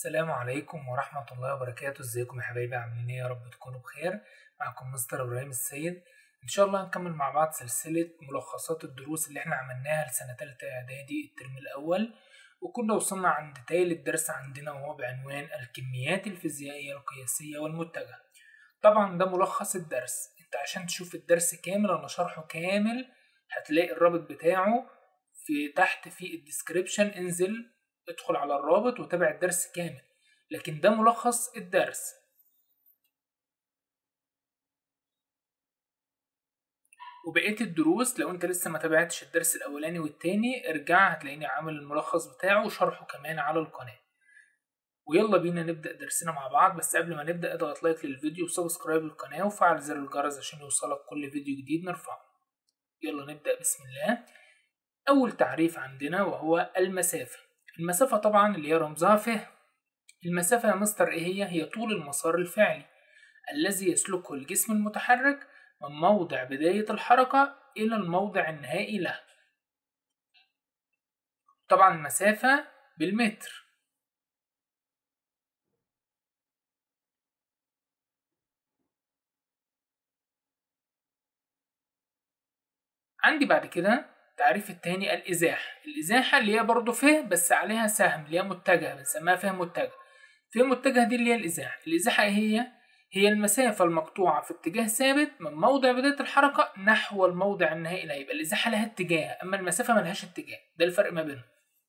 السلام عليكم ورحمة الله وبركاته ازيكم يا حبايبي عاملين ايه يا رب تكونوا بخير معكم مستر ابراهيم السيد ان شاء الله هنكمل مع بعض سلسلة ملخصات الدروس اللي احنا عملناها لسنة تالتة اعدادي الترم الاول وكنا وصلنا عند تالت الدرس عندنا وهو بعنوان الكميات الفيزيائية القياسية والمتجهة طبعا ده ملخص الدرس انت عشان تشوف الدرس كامل انا شرحه كامل هتلاقي الرابط بتاعه في تحت في الديسكريبشن انزل ادخل على الرابط وتابع الدرس كامل لكن ده ملخص الدرس وبقية الدروس لو انت لسه ما تابعتش الدرس الاولاني والتاني ارجع هتلاقيني عامل الملخص بتاعه وشرحه كمان على القناة ويلا بينا نبدأ درسنا مع بعض بس قبل ما نبدأ اضغط لايك للفيديو وسبسكرايب للقناة وفعل زر الجرس عشان يوصلك كل فيديو جديد نرفعه يلا نبدأ بسم الله أول تعريف عندنا وهو المسافة المسافة طبعا اللي هي رمزها ف المسافة يا مستر ايه هي؟ هي طول المسار الفعلي الذي يسلكه الجسم المتحرك من موضع بداية الحركة إلى الموضع النهائي له طبعا المسافة بالمتر عندي بعد كده التعريف التاني الإزاحة الإزاحة اللي هي برضه فه بس عليها سهم اللي هي متجهة بنسميها فه متجه فه متجه دي اللي هي الإزاحة الإزاحة إيه هي؟ هي المسافة المقطوعة في اتجاه ثابت من موضع بداية الحركة نحو الموضع النهائي لها يبقى الإزاحة لها اتجاه أما المسافة ملهاش اتجاه ده الفرق ما بينهم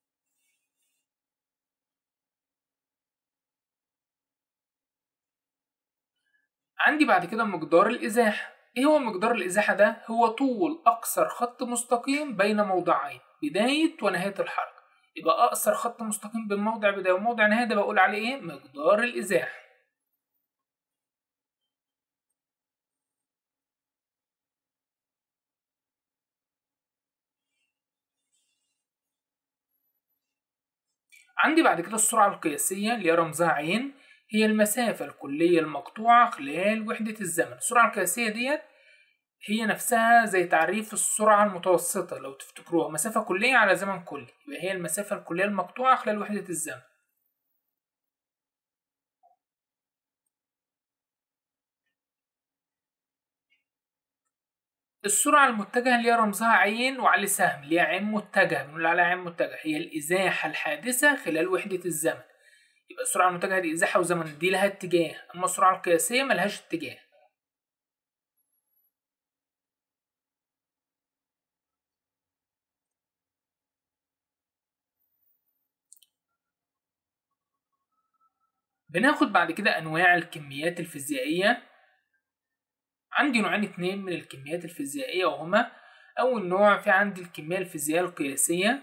عندي بعد كده مقدار الإزاحة ايه هو مقدار الازاحه ده هو طول اقصر خط مستقيم بين موضعين بدايه ونهايه الحركه يبقى اقصر خط مستقيم بين موضع بدايه وموضع نهايه ده بقول عليه ايه مقدار الازاحه عندي بعد كده السرعه القياسيه اللي هي رمزها عين هي المسافة الكلية المقطوعة خلال وحدة الزمن السرعة القياسية ديت هي نفسها زي تعريف السرعة المتوسطة لو تفتكروها مسافة كلية على زمن كلي يبقى هي المسافة الكلية المقطوعة خلال وحدة الزمن السرعة المتجهة اللي هي رمزها عين وعليه سهم اللي هي عين متجهة بنقول عليها عين متجهة هي الإزاحة الحادثة خلال وحدة الزمن يبقى السرعة المتجهة دي إزاحة وزمن دي لها اتجاه أما السرعة القياسية ملهاش اتجاه بناخد بعد كده أنواع الكميات الفيزيائية عندي نوعين اتنين من الكميات الفيزيائية وهما أول نوع في عندي الكمية الفيزيائية القياسية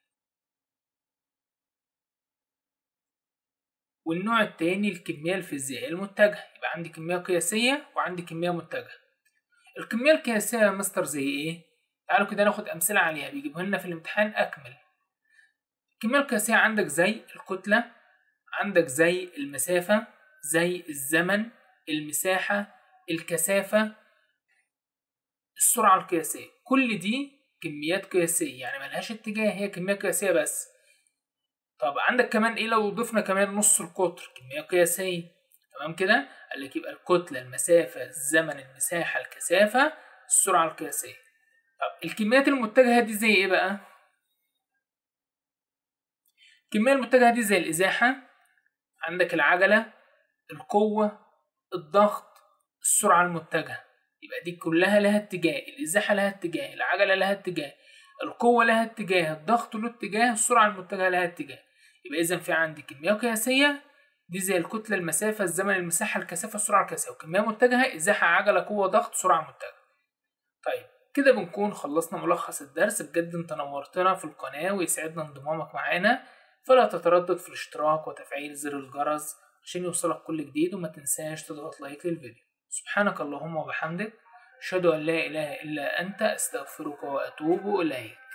والنوع التاني الكمية الفيزيائية المتجهة يبقى عندي كمية قياسية وعندي كمية متجهة الكمية القياسية يا مستر زي ايه؟ تعالوا كده ناخد أمثلة عليها بيجيبوها لنا في الامتحان أكمل الكمية القياسية عندك زي الكتلة عندك زي المسافة زي الزمن المساحة الكثافة السرعة القياسية كل دي كميات قياسية يعني ملهاش اتجاه هي كمية قياسية بس طب عندك كمان ايه لو ضفنا كمان نص القطر كمية قياسية تمام كده قال لك يبقى الكتلة المسافة الزمن المساحة الكثافة السرعة القياسية طب الكميات المتجهة دي زي ايه بقى الكمية المتجهة دي زي الإزاحة عندك العجلة القوة الضغط السرعة المتجهة يبقى دي كلها لها اتجاه الإزاحة لها اتجاه العجلة لها اتجاه القوة لها اتجاه الضغط له اتجاه السرعة المتجهة لها اتجاه يبقى إذا في عندي كمية قياسية دي زي الكتلة المسافة الزمن المساحة الكثافة السرعة القياسية وكمية متجهة إزاحة عجلة قوة ضغط سرعة متجهة طيب كده بنكون خلصنا ملخص الدرس بجد انت نورتنا في القناة ويسعدنا انضمامك معانا فلا تتردد في الاشتراك وتفعيل زر الجرس عشان يوصلك كل جديد وما تنساش تضغط لايك للفيديو سبحانك اللهم وبحمدك أشهد أن لا إله إلا أنت أستغفرك وأتوب إليك